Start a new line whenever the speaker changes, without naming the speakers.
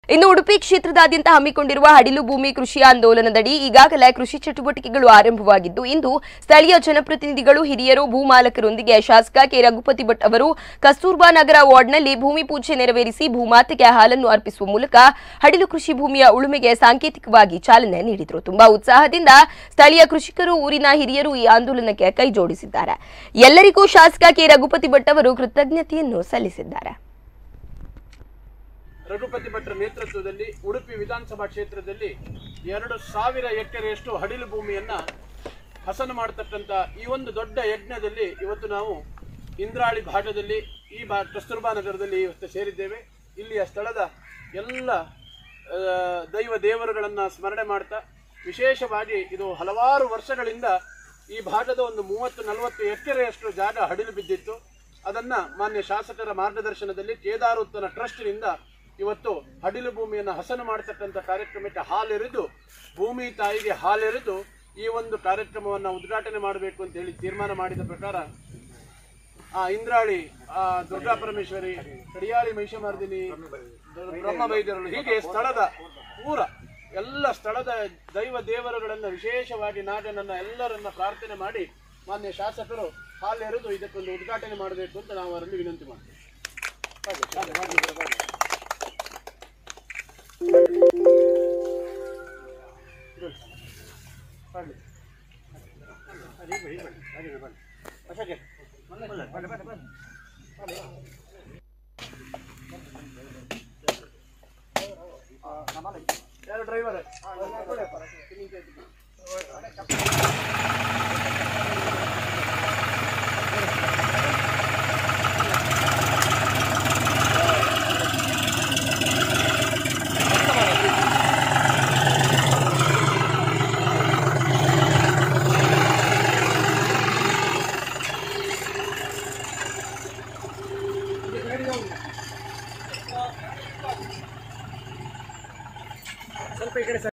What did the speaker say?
ಇನ್ನು ಉಡುಪಿ ಕ್ಷೇತ್ರದಾದ್ಯಂತ ಹಮ್ಮಿಕೊಂಡಿರುವ ಹಡಿಲು ಭೂಮಿ ಕೃಷಿ ಆಂದೋಲನದಡಿ ಈಗಾಗಲೇ ಕೃಷಿ ಚಟುವಟಿಕೆಗಳು ಆರಂಭವಾಗಿದ್ದು ಇಂದು ಸ್ಥಳೀಯ ಜನಪ್ರತಿನಿಧಿಗಳು ಹಿರಿಯರು ಭೂಮಾಲಕರೊಂದಿಗೆ ಶಾಸಕ ಕೆ ರಘುಪತಿ ಭಟ್ ಅವರು ಕಸ್ತೂರ್ಬಾ ನಗರ ವಾರ್ಡ್ನಲ್ಲಿ ಭೂಮಿ ಪೂಜೆ ನೆರವೇರಿಸಿ ಭೂಮಾತೆಗೆ ಹಾಲನ್ನು ಅರ್ಪಿಸುವ ಮೂಲಕ ಹಡಿಲು ಕೃಷಿ ಭೂಮಿಯ ಉಳುಮೆಗೆ ಸಾಂಕೇತಿಕವಾಗಿ ಚಾಲನೆ ನೀಡಿದರು ತುಂಬಾ ಉತ್ಸಾಹದಿಂದ ಸ್ಥಳೀಯ ಕೃಷಿಕರು ಊರಿನ ಹಿರಿಯರು ಈ ಆಂದೋಲನಕ್ಕೆ ಕೈ ಜೋಡಿಸಿದ್ದಾರೆ ಎಲ್ಲರಿಗೂ ಶಾಸಕ ಕೆ ರಘುಪತಿ ಭಟ್ ಅವರು ಕೃತಜ್ಞತೆಯನ್ನು ಸಲ್ಲಿಸಿದ್ದಾರೆ
ರಘುಪತಿ ಭಟ್ರ ನೇತೃತ್ವದಲ್ಲಿ ಉಡುಪಿ ವಿಧಾನಸಭಾ ಕ್ಷೇತ್ರದಲ್ಲಿ ಎರಡು ಸಾವಿರ ಎಕರೆಯಷ್ಟು ಹಡಿಲು ಭೂಮಿಯನ್ನ ಹಸನು ಮಾಡತಕ್ಕಂಥ ಈ ಒಂದು ದೊಡ್ಡ ಯಜ್ಞದಲ್ಲಿ ಇವತ್ತು ನಾವು ಇಂದ್ರಾಳಿ ಭಾಗದಲ್ಲಿ ಈ ಬಾ ಕಸ್ತೂರ್ಬಾ ನಗರದಲ್ಲಿ ಇವತ್ತು ಸೇರಿದ್ದೇವೆ ಇಲ್ಲಿಯ ಸ್ಥಳದ ಎಲ್ಲ ಆ, ದೈವ ದೇವರುಗಳನ್ನು ಸ್ಮರಣೆ ಮಾಡ್ತಾ ವಿಶೇಷವಾಗಿ ಇದು ಹಲವಾರು ವರ್ಷಗಳಿಂದ ಈ ಭಾಗದ ಒಂದು ಮೂವತ್ತು ನಲವತ್ತು ಎಕರೆಯಷ್ಟು ಜಾಗ ಹಡಿಲು ಬಿದ್ದಿತ್ತು ಅದನ್ನ ಮಾನ್ಯ ಶಾಸಕರ ಮಾರ್ಗದರ್ಶನದಲ್ಲಿ ಕೇದಾರೋತ್ತನ ಟ್ರಸ್ಟ್ನಿಂದ ಇವತ್ತು ಹಡಿಲು ಭೂಮಿಯನ್ನು ಹಸನು ಮಾಡತಕ್ಕಂಥ ಕಾರ್ಯಕ್ರಮಕ್ಕೆ ಹಾಲೆರೆದು ಭೂಮಿ ತಾಯಿಗೆ ಹಾಲೆರೆದು ಈ ಒಂದು ಕಾರ್ಯಕ್ರಮವನ್ನು ಉದ್ಘಾಟನೆ ಮಾಡಬೇಕು ಅಂತ ಹೇಳಿ ತೀರ್ಮಾನ ಮಾಡಿದ ಪ್ರಕಾರ ಆ ಇಂದ್ರಾಳಿ ಆ ದುರ್ಗಾ ಪರಮೇಶ್ವರಿ ಕಡಿಯಾಳಿ ಮಹಿಷಮರ್ದಿನಿ ಬ್ರಹ್ಮ ಬೈದ್ಯರು ಹೀಗೆ ಸ್ಥಳದ ಪೂರ ಎಲ್ಲ ಸ್ಥಳದ ದೈವ ದೇವರುಗಳನ್ನ ವಿಶೇಷವಾಗಿ ನಾಗನನ್ನ ಎಲ್ಲರನ್ನ ಪ್ರಾರ್ಥನೆ ಮಾಡಿ ಮಾನ್ಯ ಶಾಸಕರು ಹಾಲೆರೆದು ಇದಕ್ಕೊಂದು ಉದ್ಘಾಟನೆ ಮಾಡಬೇಕು ಅಂತ ನಾವು ಅವರಲ್ಲಿ ವಿನಂತಿ ಮಾಡ್ತೇವೆ ಹಾಗೆ, ಹಾಗೆ, ಹಾಗೆ, ಹಾಗೆ, ಹಾಗೆ. ಬನ್ನಿ. ಹಾಗೆ ಬನ್ನಿ, ಬನ್ನಿ, ಹಾಗೆ ಬನ್ನಿ. ಅಶೋಕೆ, ಬನ್ನಿ, ಬನ್ನಿ, ಬನ್ನಿ, ಬನ್ನಿ. ಯಾರು ಡ್ರೈವರ್ ಸ್ವಲ್ಪ ಈ ಕಡೆ ಸರ್